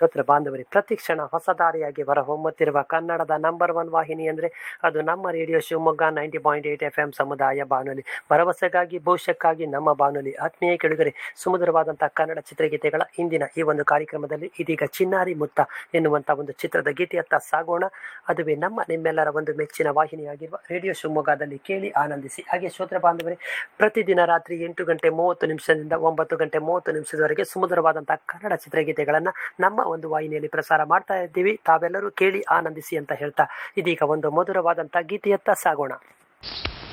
ಶ್ರೋತೃ ಬಾಂಧವರೇ ಪ್ರತಿ ಕ್ಷಣ ಹೊಸ ದಾರಿಯಾಗಿ ಹೊರಹೊಮ್ಮುತ್ತಿರುವ ಕನ್ನಡದ ನಂಬರ್ ಒನ್ ವಾಹಿನಿ ಅಂದರೆ ಅದು ನಮ್ಮ radio Shivamogga ninety point eight FM ಎಂ ಸಮುದಾಯ ಬಾನುಲಿ ಭರವಸೆಗಾಗಿ ಭವಿಷ್ಯಕ್ಕಾಗಿ ನಮ್ಮ ಬಾನುಲಿ ಆತ್ಮೀಯ ಕೆಳಗರೆ ಸುಮಧುರವಾದಂತಹ ಕನ್ನಡ ಚಿತ್ರಗೀತೆಗಳ ಇಂದಿನ ಈ ಒಂದು ಕಾರ್ಯಕ್ರಮದಲ್ಲಿ ಇದೀಗ ಚಿನ್ನಾರಿ ಮುತ್ತ ಎನ್ನುವಂಥ ಒಂದು ಚಿತ್ರದ ಗೀತೆಯತ್ತ ಸಾಗೋಣ ಅದುವೇ ನಮ್ಮ ನಿಮ್ಮೆಲ್ಲರ ಒಂದು ಮೆಚ್ಚಿನ ವಾಹಿನಿಯಾಗಿರುವ ರೇಡಿಯೋ ಶಿವಮೊಗ್ಗದಲ್ಲಿ ಕೇಳಿ ಆನಂದಿಸಿ ಹಾಗೆ ಶ್ರೋತೃ ಬಾಂಧವರೇ ಪ್ರತಿದಿನ ರಾತ್ರಿ ಎಂಟು ಗಂಟೆ ಮೂವತ್ತು ನಿಮಿಷದಿಂದ ಒಂಬತ್ತು ಗಂಟೆ ಮೂವತ್ತು ನಿಮಿಷದವರೆಗೆ ಸುಮಧುರವಾದಂತಹ ಕನ್ನಡ ಚಿತ್ರಗೀತೆಗಳನ್ನು ನಮ್ಮ ಒಂದು ವಾಹಿನಿಯಲ್ಲಿ ಪ್ರಸಾರ ಮಾಡ್ತಾ ಇದ್ದೀವಿ ತಾವೆಲ್ಲರೂ ಕೇಳಿ ಆನಂದಿಸಿ ಅಂತ ಹೇಳ್ತಾ ಇದೀಗ ಒಂದು ಮಧುರವಾದಂತಹ ಗೀತೆಯತ್ತ ಸಾಗೋಣ